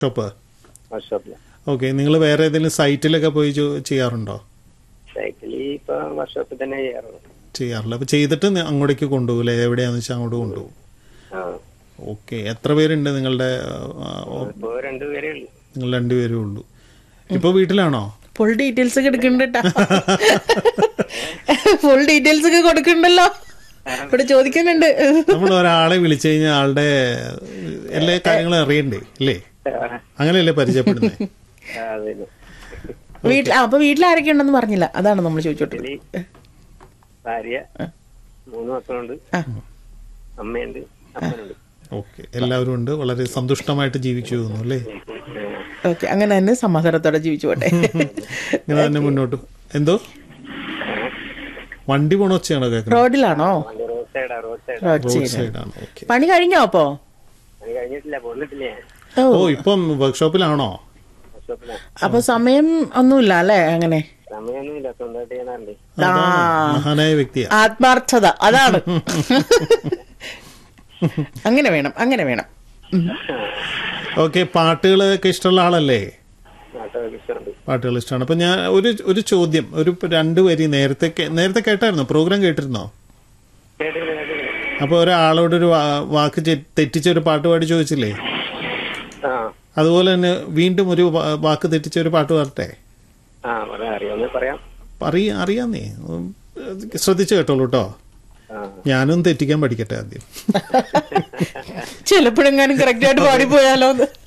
Shop വർക്ക്ഷോപ്പില് okay നിങ്ങൾ വേറെ ഏതെങ്കിലും സൈറ്റിലൊക്കെ പോയി ചോ- ചെയ്യാറുണ്ടോ സൈക്കിളിൽ ഇപ്പൊ വർക്ക്ഷോപ്പിൽ തന്നെ ചെയ്യാറുള്ളൂ ചെയ്യാറില്ല അപ്പൊ ചെയ്തിട്ട് നി- അങ്ങോട്ടേക്ക് കൊണ്ടുപോകില്ലേ എവിടെയാന്ന് വെച്ചാൽ അങ്ങോട്ട് കൊണ്ടുപോകും ആ ഓക്കെ എത്ര പേരുണ്ട് നിങ്ങളുടെ ആ, ഓ, ഇപ്പൊ രണ്ടുപേരേ ഉള്ളൂ നിങ്ങൾ രണ്ടുപേരേ ഉള്ളൂ ഇപ്പൊ വീട്ടിലാണോ ഫുൾ ഡീറ്റെയിൽസ് ഒക്കെ എടുക്കണ്ടട്ടാ ഫുൾ ഡീറ്റെയിൽസ് ഒക്കെ കൊടുക്കണ്ടല്ലോ ഇവിടെ ചോദിക്കുന്നുണ്ട് നമ്മൾ ഒരാളെ വിളിച്ചു കഴിഞ്ഞാൽ ആളുടെ എല്ലാ കാര്യങ്ങളും അറിയണ്ടേ അല്ലേ അങ്ങനെയല്ലേ പരിചയപ്പെടുന്നത് ആ, അതെ വീട്ടിൽ അപ്പൊ വീട്ടിൽ ആരൊക്കെ ഉണ്ടെന്ന് പറഞ്ഞില്ല അതാണ് നമ്മൾ ചോദിച്ചോട്ടെ വീട്ടില് ഭാര്യ മൂന്ന് മക്കളുണ്ട് ആ. അമ്മയുണ്ട് അപ്പനുണ്ട് ഓക്കെ എല്ലാവരും ഉണ്ട് വളരെ സന്തുഷ്ടമായിട്ട് ജീവിച്ചു പോകുന്നു അല്ലേ ഓക്കെ അങ്ങനെ തന്നെ സമാധാനത്തോടെ ജീവിച്ചു പോട്ടെ ഇങ്ങനെ തന്നെ മുന്നോട്ട് എന്തോ വണ്ടി പോണ ഒച്ചയാണോ കേൾക്കുന്നത് റോഡിലാണോ വണ്ടി റോഡ് സൈഡാ road side road road side സൈഡാണ് ഓക്കെ പണി കഴിഞ്ഞോ അപ്പോ അത് കഴിഞ്ഞിട്ടില്ല പോന്നിട്ടില്ല ഞാൻ ഓ ഓ ഇപ്പം വർക്ക്ഷോപ്പിലാണോ വർക്ക്ഷോപ്പിലാ അപ്പൊ സമയം ഒന്നുമില്ല അല്ലേ അങ്ങനെ സമയമൊന്നുമില്ല സ്വന്തമായിട്ട് ചെയ്യാറുണ്ട് അതാണ് മഹാനായ വ്യക്തിയാ ആത്മാർത്ഥത അതാണ് അങ്ങനെ വേണം അങ്ങനെ വേണം ഉം. ഓക്കെ പാട്ടുകളൊക്കെ ഇഷ്ടമുള്ള ആളല്ലേ നാട്ടുകാർക്ക് ഇഷ്ടമുണ്ട് പാട്ടുകൾ ഇഷ്ടമാണ് അപ്പൊ ഞാൻ ഒരു ഒരു ചോദ്യം ഒരു രണ്ട് വരി നേരത്തെ കേ- നേരത്തെ കേട്ടായിരുന്നോ പ്രോഗ്രാം കേട്ടിരുന്നോ കേട്ടില്ല കേട്ടില്ല അപ്പൊ ഒരാളോട് ഒരു വാ- വാക്ക് ചെ- തെറ്റിച്ച ഒരു പാട്ട് പാടി ചോദിച്ചില്ലേ ആ അതുപോലെ തന്നെ വീണ്ടും ഒരു വാ- വാക്ക് തെറ്റിച്ച ഒരു പാട്ട് പാടട്ടെ ആ പറയാം അറിയാവുന്ന പറയാം അറിയ അറിയാന്നേ ഉം, ശ്രദ്ധിച്ചു കേട്ടോളൂ കേട്ടോ ആ ഞാനും തെറ്റിക്കാൻ പഠിക്കട്ടെ ആദ്യം ചിലപ്പോഴെങ്ങാനും കറക്റ്റ് ആയിട്ട് പാടിപ്പോയാലോ എന്ന്